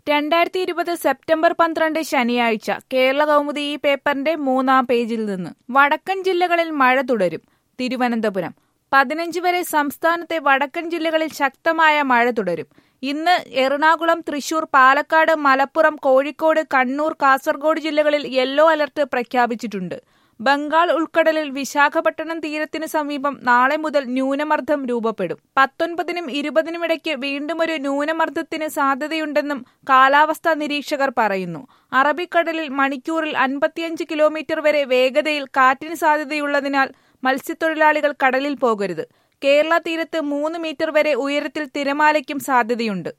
രണ്ടായിരത്തി ഇരുപത് സെപ്റ്റംബർ പന്ത്രണ്ട് ശനിയാഴ്ച കേരള കൗമുദി ഈ പേപ്പറിന്റെ മൂന്നാം പേജിൽ നിന്ന് വടക്കൻ ജില്ലകളിൽ മഴ തുടരും തിരുവനന്തപുരം പതിനഞ്ച് വരെ സംസ്ഥാനത്തെ വടക്കൻ ജില്ലകളിൽ ശക്തമായ മഴ തുടരും ഇന്ന് എറണാകുളം തൃശൂർ പാലക്കാട് മലപ്പുറം കോഴിക്കോട് കണ്ണൂർ കാസർഗോഡ് ജില്ലകളിൽ യെല്ലോ അലർട്ട് പ്രഖ്യാപിച്ചിട്ടുണ്ട് ബംഗാൾ ഉൾക്കടലിൽ വിശാഖപട്ടണം തീരത്തിന് സമീപം നാളെ മുതൽ ന്യൂനമർദ്ദം രൂപപ്പെടും പത്തൊൻപതിനും ഇരുപതിനും ഇടയ്ക്ക് വീണ്ടും ഒരു ന്യൂനമർദ്ദത്തിന് സാധ്യതയുണ്ടെന്നും കാലാവസ്ഥാ നിരീക്ഷകർ പറയുന്നു അറബിക്കടലിൽ മണിക്കൂറിൽ അൻപത്തിയഞ്ച് കിലോമീറ്റർ വരെ വേഗതയിൽ കാറ്റിന് സാധ്യതയുള്ളതിനാൽ മത്സ്യത്തൊഴിലാളികൾ കടലിൽ പോകരുത് കേരള തീരത്ത് മൂന്ന് മീറ്റർ വരെ ഉയരത്തിൽ തിരമാലയ്ക്കും സാധ്യതയുണ്ട്